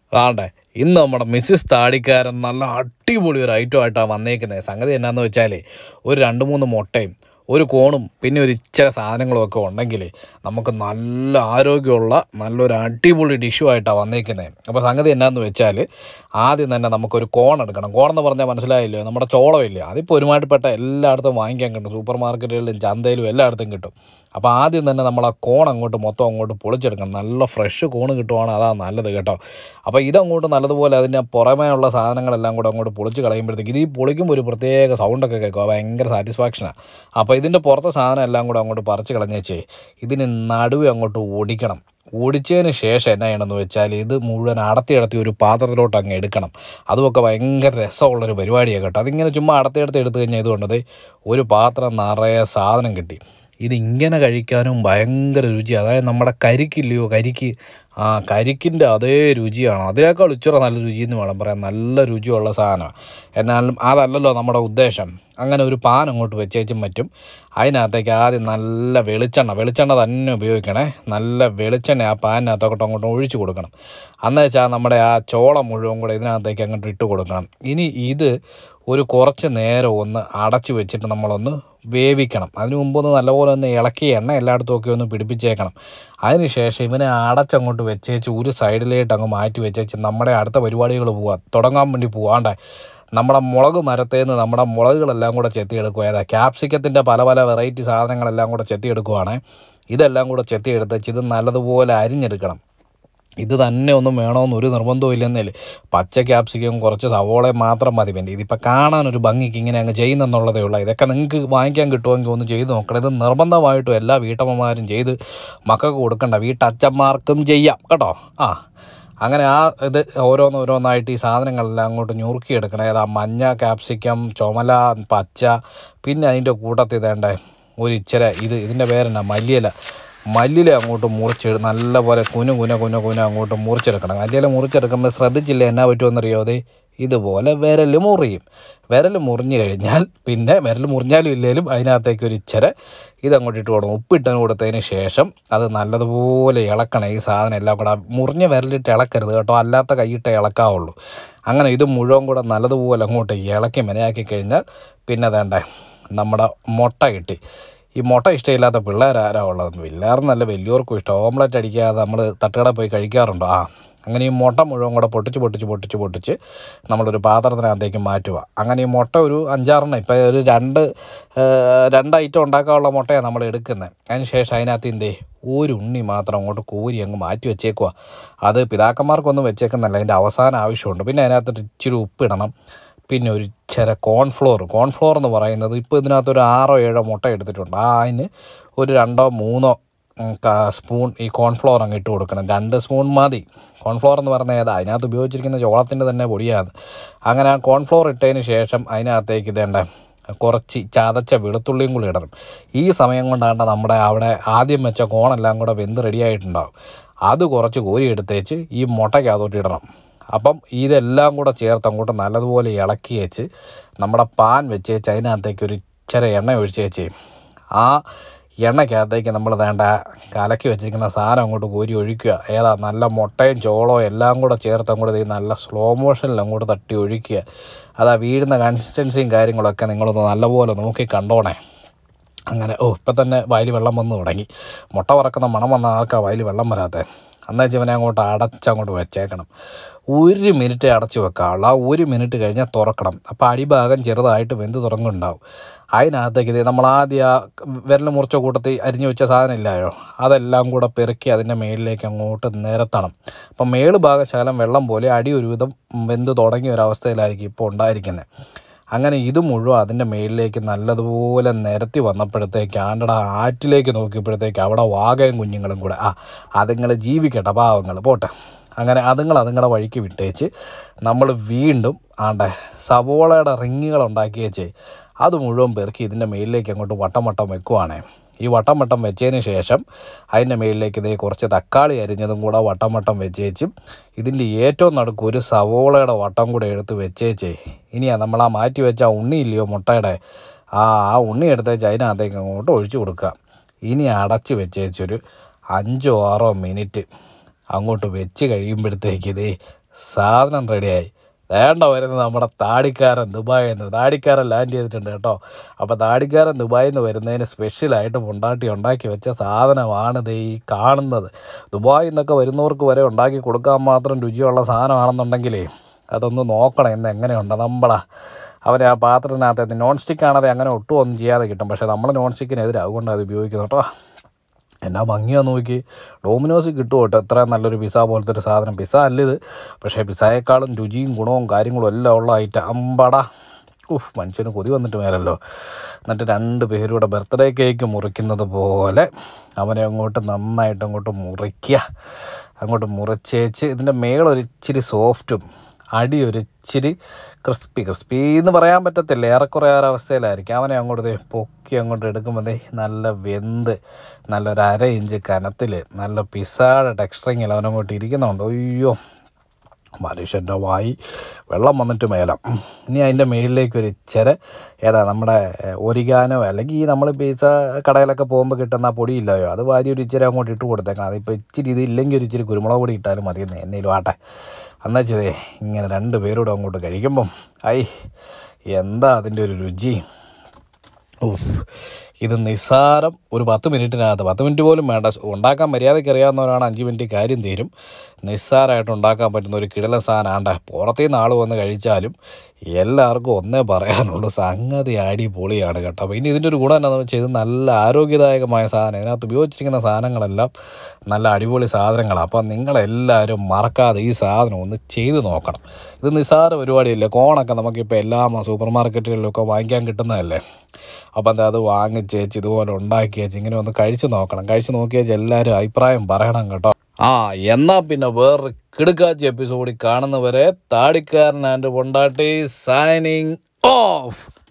ആണ്ടേ ഇന്ന് നമ്മുടെ മിസ്സിസ് താടിക്കാരൻ നല്ല അടിപൊളി ഒരു ഐറ്റം ആയിട്ടാണ് വന്നേക്കുന്നത് സംഗതി എന്നാന്ന് വെച്ചാൽ ഒരു രണ്ട് മൂന്ന് മുട്ടയും ഒരു കോണും പിന്നെ ഒരു ഇച്ചിരി സാധനങ്ങളും ഒക്കെ ഉണ്ടെങ്കിൽ നമുക്ക് നല്ല ആരോഗ്യമുള്ള നല്ലൊരു അടിപൊളി ഡിഷുമായിട്ടാണ് വന്നേക്കുന്നത് അപ്പോൾ സംഗതി എന്നാന്ന് വെച്ചാൽ ആദ്യം തന്നെ നമുക്കൊരു കോൺ എടുക്കണം കോൺ എന്ന് പറഞ്ഞാൽ മനസ്സിലായില്ലോ നമ്മുടെ ചോളമില്ലേ അതിപ്പോൾ ഒരുമാതിരിപ്പെട്ട എല്ലായിടത്തും വാങ്ങിക്കാൻ കിട്ടും സൂപ്പർ മാർക്കറ്റുകളിലും ചന്തയിലും എല്ലായിടത്തും കിട്ടും അപ്പോൾ ആദ്യം തന്നെ നമ്മൾ ആ കോൺ അങ്ങോട്ട് മൊത്തം അങ്ങോട്ട് പൊളിച്ചെടുക്കണം നല്ല ഫ്രഷ് കോൺ കിട്ടുവാണെങ്കിൽ അതാണ് നല്ലത് കേട്ടോ അപ്പോൾ ഇതങ്ങോട്ട് നല്ലതുപോലെ അതിൻ്റെ പുറമേ ഉള്ള സാധനങ്ങളെല്ലാം കൂടെ അങ്ങോട്ട് പൊളിച്ച് കളയുമ്പോഴത്തേക്ക് ഇത് ഈ പൊളിക്കുമ്പോൾ ഒരു പ്രത്യേക സൗണ്ടൊക്കെ കേൾക്കുക ഭയങ്കര സാറ്റിസ്ഫാക്ഷനാണ് അപ്പോൾ ഇതിൻ്റെ പുറത്തെ സാധനം എല്ലാം കൂടെ അങ്ങോട്ട് പറിച്ച് കളഞ്ഞേച്ചേ ഇതിന് നടുവേ അങ്ങോട്ട് ഓടിക്കണം ഓടിച്ചതിന് ശേഷം എന്നാ ചെയ്യണമെന്ന് വെച്ചാൽ ഇത് മുഴുവൻ അടത്തി അടത്തി ഒരു പാത്രത്തിലോട്ട് അങ്ങ് എടുക്കണം അതുമൊക്കെ ഭയങ്കര രസമുള്ളൊരു പരിപാടിയാണ് കേട്ടോ അതിങ്ങനെ ചുമ്മാ അടത്തി അടത്തി എടുത്തു കഴിഞ്ഞാൽ ഇതുകൊണ്ടത് ഒരു പാത്രം നിറയെ സാധനം കിട്ടി ഇതിങ്ങനെ കഴിക്കാനും ഭയങ്കര രുചി അതായത് നമ്മുടെ കരിക്കില്ലയോ കരിക്ക് ആ കരിക്കിൻ്റെ അതേ രുചിയാണ് അതിനേക്കാൾ ഇച്ചിരി നല്ല രുചി എന്ന് വേണം പറയാൻ നല്ല രുചിയുള്ള സാധനമാണ് എന്നാലും അതല്ലല്ലോ നമ്മുടെ ഉദ്ദേശം അങ്ങനെ ഒരു പാൻ അങ്ങോട്ട് വെച്ചേച്ചും പറ്റും അതിനകത്തേക്ക് ആദ്യം നല്ല വെളിച്ചെണ്ണ വെളിച്ചെണ്ണ തന്നെ ഉപയോഗിക്കണേ നല്ല വെളിച്ചെണ്ണ ആ പാനിനകത്തോട്ട് അങ്ങോട്ട് ഒഴിച്ചു കൊടുക്കണം അന്ന് വെച്ചാൽ നമ്മുടെ ആ ചോളം മുഴുവൻ കൂടെ ഇതിനകത്തേക്ക് അങ്ങോട്ട് ഇട്ട് കൊടുക്കണം ഇനി ഇത് ഒരു കുറച്ച് നേരം ഒന്ന് അടച്ചു വെച്ചിട്ട് നമ്മളൊന്ന് വേവിക്കണം അതിന് മുമ്പൊന്ന് നല്ലപോലെ ഒന്ന് ഇളക്കി എണ്ണ എല്ലായിടത്തും ഒക്കെ ഒന്ന് പിടിപ്പിച്ചേക്കണം അതിന് ശേഷം ഇവനെ അടച്ചങ്ങോട്ട് വെച്ചേച്ച് ഒരു സൈഡിലേട്ട് അങ്ങ് മാറ്റി വെച്ചേച്ച് നമ്മുടെ അടുത്ത പരിപാടികൾ പോവാ തുടങ്ങാൻ വേണ്ടി പോവാണ്ടേ നമ്മുടെ മുളക് മരത്തേന്ന് നമ്മുടെ മുളകുകളെല്ലാം കൂടെ ചെത്തിയെടുക്കുക ഏതാ ക്യാപ്സിക്കത്തിൻ്റെ പല പല വെറൈറ്റി സാധനങ്ങളെല്ലാം കൂടെ ചെത്തിയെടുക്കുവാണ് ഇതെല്ലാം കൂടെ ചെത്തിയെടുത്ത് ഇത് നല്ലതുപോലെ അരിഞ്ഞെടുക്കണം ഇത് തന്നെ ഒന്നും വേണമെന്ന് ഒരു നിർബന്ധവും ഇല്ലെന്നേ പച്ച ക്യാപ്സിക്കം കുറച്ച് സവോളയും മാത്രം മതി പിന്നെ ഇതിപ്പോൾ കാണാനൊരു ഭംഗിക്ക് ഇങ്ങനെ അങ്ങ് ചെയ്യുന്നെന്നുള്ളതേ ഉള്ളൂ ഇതൊക്കെ നിങ്ങൾക്ക് വാങ്ങിക്കാൻ കിട്ടുമെങ്കിൽ ഒന്ന് ചെയ്ത് നോക്കണം ഇത് നിർബന്ധമായിട്ടും എല്ലാ വീട്ടമ്മമാരും ചെയ്ത് മക്കൾക്ക് കൊടുക്കണ്ട വീട്ടച്ഛന്മാർക്കും ചെയ്യാം കേട്ടോ ആ അങ്ങനെ ആ ഇത് ഓരോന്നോരോന്നായിട്ട് ഈ സാധനങ്ങളെല്ലാം അങ്ങോട്ട് ഞുറുക്കിയെടുക്കണം ഏതാ മഞ്ഞ ക്യാപ്സിക്കം ചുമല പച്ച പിന്നെ അതിൻ്റെ കൂട്ടത്തിൽ ഇതേണ്ടേ ഒരു ഇച്ചിര ഇത് ഇതിൻ്റെ പേരെന്നാ മല്ലിയില മല്ലിയില അങ്ങോട്ട് മുറിച്ച് നല്ലപോലെ കുന കുന കുന കുന അങ്ങോട്ട് മുറിച്ചെടുക്കണം മല്ലിയില മുറിച്ചെടുക്കുമ്പോൾ ശ്രദ്ധിച്ചില്ല എന്നാ പറ്റുമെന്നറിയോ അത് ഇതുപോലെ വിരൽ മുറിയും വിരൽ മുറിഞ്ഞു കഴിഞ്ഞാൽ പിന്നെ വിരൽ മുറിഞ്ഞാലും ഇല്ലേലും അതിനകത്തേക്ക് ഒരു ഇച്ചിര ഇതങ്ങോട്ട് ഇട്ട് കൊടുക്കും ഉപ്പിട്ട് കൊടുത്തതിന് ശേഷം അത് നല്ലതുപോലെ ഇളക്കണം ഈ സാധനം എല്ലാം കൂടെ മുറിഞ്ഞ വിരലിട്ട് ഇളക്കരുത് കേട്ടോ അല്ലാത്ത കൈയിട്ട് ഇളക്കാവുള്ളൂ അങ്ങനെ ഇത് മുഴുവൻ കൂടെ നല്ലതുപോലെ അങ്ങോട്ട് ഇളക്കി മെനയാക്കി കഴിഞ്ഞാൽ പിന്നെ വേണ്ടേ നമ്മുടെ മുട്ട കിട്ടി ഈ മുട്ട ഇഷ്ടമില്ലാത്ത പിള്ളേർ ആരാ ഉള്ളത് പിള്ളേർന്നല്ല വലിയവർക്കും ഇഷ്ടം ഓംലെറ്റ് അടിക്കാതെ നമ്മൾ തട്ടുകട പോയി കഴിക്കാറുണ്ടോ ആ അങ്ങനെ ഈ മുട്ട മുഴുവൻ കൂടെ പൊട്ടിച്ച് പൊട്ടിച്ച് പൊട്ടിച്ച് പൊട്ടിച്ച് നമ്മളൊരു പാത്രത്തിനകത്തേക്ക് മാറ്റുക അങ്ങനെ ഈ മുട്ട ഒരു അഞ്ചാറെണ്ണം ഇപ്പോൾ ഒരു രണ്ട് രണ്ട് ഐറ്റം ഉണ്ടാക്കാനുള്ള മുട്ടയാണ് നമ്മൾ എടുക്കുന്നത് അതിന് ശേഷം അതിനകത്ത് എന്തേ ഒരു ഉണ്ണി മാത്രം അങ്ങോട്ട് കോരി അങ്ങ് മാറ്റി വെച്ചേക്കുക അത് പിതാക്കന്മാർക്കൊന്നും വെച്ചേക്കുന്നല്ല അതിൻ്റെ അവസാന ആവശ്യമുണ്ട് പിന്നെ അതിനകത്ത് ഇച്ചിരി ഉപ്പിടണം പിന്നെ ഒരു ഇച്ചിര കോൺഫ്ലോർ കോൺഫ്ലോർ എന്ന് പറയുന്നത് ഇപ്പോൾ ഇതിനകത്ത് ഒരു ആറോ ഏഴോ മുട്ട എടുത്തിട്ടുണ്ട് ആ അതിന് ഒരു രണ്ടോ മൂന്നോ സ്പൂൺ ഈ കോൺഫ്ലോർ അങ്ങ് ഇട്ട് കൊടുക്കണം രണ്ട് സ്പൂൺ മതി കോൺഫ്ലോർ എന്ന് പറഞ്ഞാൽ ഏതാ അതിനകത്ത് ഉപയോഗിച്ചിരിക്കുന്ന ചോളത്തിൻ്റെ തന്നെ പൊടിയാണ് അങ്ങനെ ആ കോൺഫ്ലോർ ഇട്ടതിന് ശേഷം അതിനകത്തേക്ക് ഇതേണ്ട കുറച്ച് ചതച്ച വെളുത്തുള്ളിയും കൂടി ഇടണം ഈ സമയം കൊണ്ടാണ്ട് നമ്മുടെ അവിടെ ആദ്യം വെച്ച കോണെല്ലാം കൂടെ വെന്ത് റെഡിയായിട്ടുണ്ടാവും അത് കുറച്ച് കോരി എടുത്തേച്ച് ഈ മുട്ടയ്ക്കകത്തോട്ട് ഇടണം അപ്പം ഇതെല്ലാം കൂടെ ചേർത്ത് അങ്ങോട്ട് നല്ലതുപോലെ ഇളക്കി വെച്ച് നമ്മുടെ പാൻ വെച്ച് വെച്ച് അതിനകത്തേക്ക് ഒരു ഇച്ചിരി എണ്ണ ഒഴിച്ച് വെച്ച് ആ എണ്ണയ്ക്കകത്തേക്ക് നമ്മൾ വേണ്ട കലക്കി വെച്ചിരിക്കുന്ന സാധനം അങ്ങോട്ട് കോരി ഒഴിക്കുക ഏതാ നല്ല മുട്ടയും ചോളവും എല്ലാം കൂടെ ചേർത്ത് അങ്ങോട്ട് ഈ നല്ല സ്ലോ മോഷനിൽ അങ്ങോട്ട് തട്ടി ഒഴിക്കുക അതാ വീഴുന്ന കൺസിസ്റ്റൻസിയും കാര്യങ്ങളൊക്കെ നിങ്ങളൊന്ന് നല്ലപോലെ നോക്കി കണ്ടോണേ അങ്ങനെ ഓ ഇപ്പം തന്നെ വയലിൽ വെള്ളം വന്നു തുടങ്ങി മുട്ട പറക്കുന്ന മണം വന്ന ആർക്കാ വയലിൽ വെള്ളം വരാത്തത് അന്നാ ഇവനെ അങ്ങോട്ട് അടച്ചങ്ങോട്ട് വെച്ചേക്കണം ഒരു മിനിറ്റ് അടച്ചു വെക്കാവുള്ളൂ ആ ഒരു മിനിറ്റ് കഴിഞ്ഞാൽ തുറക്കണം അപ്പോൾ അടിഭാഗം ചെറുതായിട്ട് വെന്ത് തുറങ്ങുണ്ടാവും അതിനകത്തേക്ക് ഇത് നമ്മൾ ആദ്യം ആ വിരൽ മുറിച്ച കൂട്ടത്തിൽ അരിഞ്ഞു വെച്ച സാധനം ഇല്ലായോ അതെല്ലാം കൂടെ പെറുക്കി അതിൻ്റെ മേളിലേക്ക് അങ്ങോട്ട് നിരത്തണം അപ്പം മേള് ഭാഗശകലം വെള്ളം പോലെ അടി ഒരുവിധം വെന്ത് തുടങ്ങിയ ഒരവസ്ഥയിലായിരിക്കും ഇപ്പോൾ ഉണ്ടായിരിക്കുന്നത് അങ്ങനെ ഇത് മുഴുവൻ അതിൻ്റെ മേളിലേക്ക് നല്ലതുപോലെ നിരത്തി വന്നപ്പോഴത്തേക്ക് ആണ്ടട ആറ്റിലേക്ക് നോക്കിയപ്പോഴത്തേക്ക് അവിടെ വാകയും കുഞ്ഞുങ്ങളും കൂടെ ആ അതുങ്ങൾ ജീവിക്കട്ടെ പാവങ്ങൾ പോട്ടെ അങ്ങനെ അതുങ്ങൾ അതുങ്ങളുടെ വഴിക്ക് വിട്ടേച്ച് നമ്മൾ വീണ്ടും ആണ്ടെ സവോളയുടെ റിങ്ങുകൾ ഉണ്ടാക്കി വെച്ച് അത് മുഴുവൻ പെറുക്കി ഇതിൻ്റെ മേളിലേക്ക് അങ്ങോട്ട് വട്ടം വട്ടം വെക്കുവാണേ ഈ വട്ടം വട്ടം വെച്ചതിന് ശേഷം അതിൻ്റെ മേളിലേക്ക് ഇതേ കുറച്ച് തക്കാളി അരിഞ്ഞതും കൂടെ വട്ടം വട്ടം വെച്ചേച്ചും ഇതിൻ്റെ ഏറ്റവും നടുക്ക് ഒരു സവോളയുടെ വട്ടം കൂടെ എടുത്ത് വെച്ചേച്ചേ ഇനിയാ നമ്മൾ ആ മാറ്റി വെച്ച ആ ഉണ്ണിയില്ലയോ മുട്ടയുടെ ആ ആ ഉണ്ണി എടുത്തേച്ച് അതിനകത്തേക്ക് അങ്ങോട്ട് ഒഴിച്ചു കൊടുക്കുക ഇനി അടച്ച് വെച്ചേച്ചൊരു അഞ്ചോ ആറോ മിനിറ്റ് അങ്ങോട്ട് വെച്ച് കഴിയുമ്പോഴത്തേക്ക് ഇതേ സാധനം റെഡിയായി വേണ്ട വരുന്നത് നമ്മുടെ താടിക്കാരൻ ദുബായിൽ നിന്ന് താടിക്കാരൻ ലാൻഡ് ചെയ്തിട്ടുണ്ട് കേട്ടോ അപ്പോൾ താടിക്കാരൻ ദുബായിൽ നിന്ന് വരുന്നതിന് സ്പെഷ്യലായിട്ട് പൊണ്ടാട്ടി ഉണ്ടാക്കി വെച്ച സാധനമാണ് ദേ ഈ കാണുന്നത് ദുബായിൽ നിന്നൊക്കെ വരുന്നവർക്ക് വരെ ഉണ്ടാക്കി കൊടുക്കാൻ മാത്രം രുചിയുള്ള സാധനമാണെന്നുണ്ടെങ്കിലേ അതൊന്ന് നോക്കണം ഇന്ന് എങ്ങനെയുണ്ട് നമ്മളാ അവരെ ആ പാത്രത്തിനകത്ത് നോൺ സ്റ്റിക്ക് ആണത് അങ്ങനെ ഒട്ടും ഒന്നും ചെയ്യാതെ കിട്ടും പക്ഷേ നമ്മൾ നോൺ സ്റ്റിക്കിനെതിരെ അതുകൊണ്ട് അത് ഉപയോഗിക്കുന്നത് കേട്ടോ എന്നാ ഭംഗിയാന്ന് നോക്കി ഡോമിനോസ് കിട്ടുമോ കേട്ടോ എത്ര നല്ലൊരു പിസ്സ പോലത്തെ ഒരു സാധനം പിസ്സ അല്ല ഇത് പക്ഷേ പിസ്സയേക്കാളും രുചിയും ഗുണവും കാര്യങ്ങളും എല്ലാം ഉള്ള ഐറ്റം അമ്പട ഉഫ് മനുഷ്യന് കൊതി വന്നിട്ട് മേലല്ലോ എന്നിട്ട് രണ്ട് പേരുടെ ബർത്ത്ഡേ കേക്ക് മുറിക്കുന്നത് പോലെ അവനെ അങ്ങോട്ട് നന്നായിട്ട് അങ്ങോട്ട് മുറിക്കുക അങ്ങോട്ട് മുറിച്ചേച്ച് ഇതിൻ്റെ മേളൊരിച്ചിരി സോഫ്റ്റും അടി ഒരു ഇച്ചിരി ക്രിസ്പി ക്രിസ്പി എന്ന് പറയാൻ പറ്റത്തില്ല ഏറെക്കുറെ ആ ഒരു അവസ്ഥയിലായിരിക്കും അവനെ അങ്ങോട്ട് ദേ പൊക്കി അങ്ങോട്ട് എടുക്കുമ്പോൾ ദേ നല്ല വെന്ത് നല്ലൊരു അര ഇഞ്ച് കനത്തിൽ നല്ല പിസ്സയുടെ ടെക്സ്ചറിങ്ങിൽ അവനങ്ങോട്ട് ഇരിക്കുന്നുണ്ട് അയ്യോ മനുഷ്യൻ്റെ വായി വെള്ളം വന്നിട്ട് മേലാം ഇനി അതിൻ്റെ മേളിലേക്ക് ഒരു ഇച്ചിരി ഏതാ നമ്മുടെ ഒരിഗാനോ അല്ലെങ്കിൽ ഈ നമ്മൾ പിസ്സ കടയിലൊക്കെ പോകുമ്പോൾ കിട്ടുന്ന ആ പൊടിയില്ലയോ അത് വാരി ഒരു ഇച്ചിരി അങ്ങോട്ട് ഇട്ട് കൊടുത്തേക്കണം അതിപ്പോൾ ഇച്ചിരി ഇത് ഇല്ലെങ്കിൽ ഒരു ഇച്ചിരി കുരുമുളക് പൊടി ഇട്ടാലും മതി എന്നേലും ആട്ടെ എന്നുവെച്ചതേ ഇങ്ങനെ രണ്ട് പേരോടും അങ്ങോട്ട് കഴിക്കുമ്പം ഐ എന്താ അതിൻ്റെ ഒരു രുചി ഉഫ് ഇത് നിസ്സാരം ഒരു പത്ത് മിനിറ്റിനകത്ത് പത്ത് മിനിറ്റ് പോലും വേണ്ട ഉണ്ടാക്കാൻ മര്യാദയ്ക്ക് അറിയാവുന്നവരാണ് അഞ്ച് മിനിറ്റ് കാര്യം തീരും നിസ്സാരമായിട്ട് ഉണ്ടാക്കാൻ പറ്റുന്ന ഒരു കിടല സാധനമാണ്ട പുറത്തു നിന്ന് ആൾ വന്ന് കഴിച്ചാലും എല്ലാവർക്കും ഒന്നേ പറയാനുള്ളൂ സംഗതി അടിപൊളിയാണ് കേട്ടോ അപ്പോൾ ഇനി ഇതിൻ്റെ ഒരു ഗുണം എന്താണെന്ന് വെച്ചാൽ ഇത് നല്ല ആരോഗ്യദായകമായ സാധനം ഇതിനകത്ത് ഉപയോഗിച്ചിരിക്കുന്ന സാധനങ്ങളെല്ലാം നല്ല അടിപൊളി സാധനങ്ങളാണ് അപ്പോൾ നിങ്ങളെല്ലാവരും മറക്കാതെ ഈ സാധനം ഒന്ന് ചെയ്ത് നോക്കണം ഇത് നിസ്സാര പരിപാടിയല്ലേ കോണൊക്കെ നമുക്കിപ്പോൾ എല്ലാ സൂപ്പർ മാർക്കറ്റുകളിലൊക്കെ വാങ്ങിക്കാൻ കിട്ടുന്നതല്ലേ അപ്പം എന്താ അത് വാങ്ങിച്ചേച്ച് ഇതുപോലെ ഉണ്ടാക്കി വെച്ച് ഇങ്ങനെ ഒന്ന് കഴിച്ച് നോക്കണം കഴിച്ച് നോക്കിയേച്ച് എല്ലാവരും അഭിപ്രായം പറയണം കേട്ടോ ആ എന്നാൽ പിന്നെ വേറൊരു കിടുക്കാച്ചി എപ്പിസോഡിൽ കാണുന്നവരെ താടിക്കാരൻ ആൻഡ് പൊണ്ടാട്ടി സൈനിങ് ഓഫ്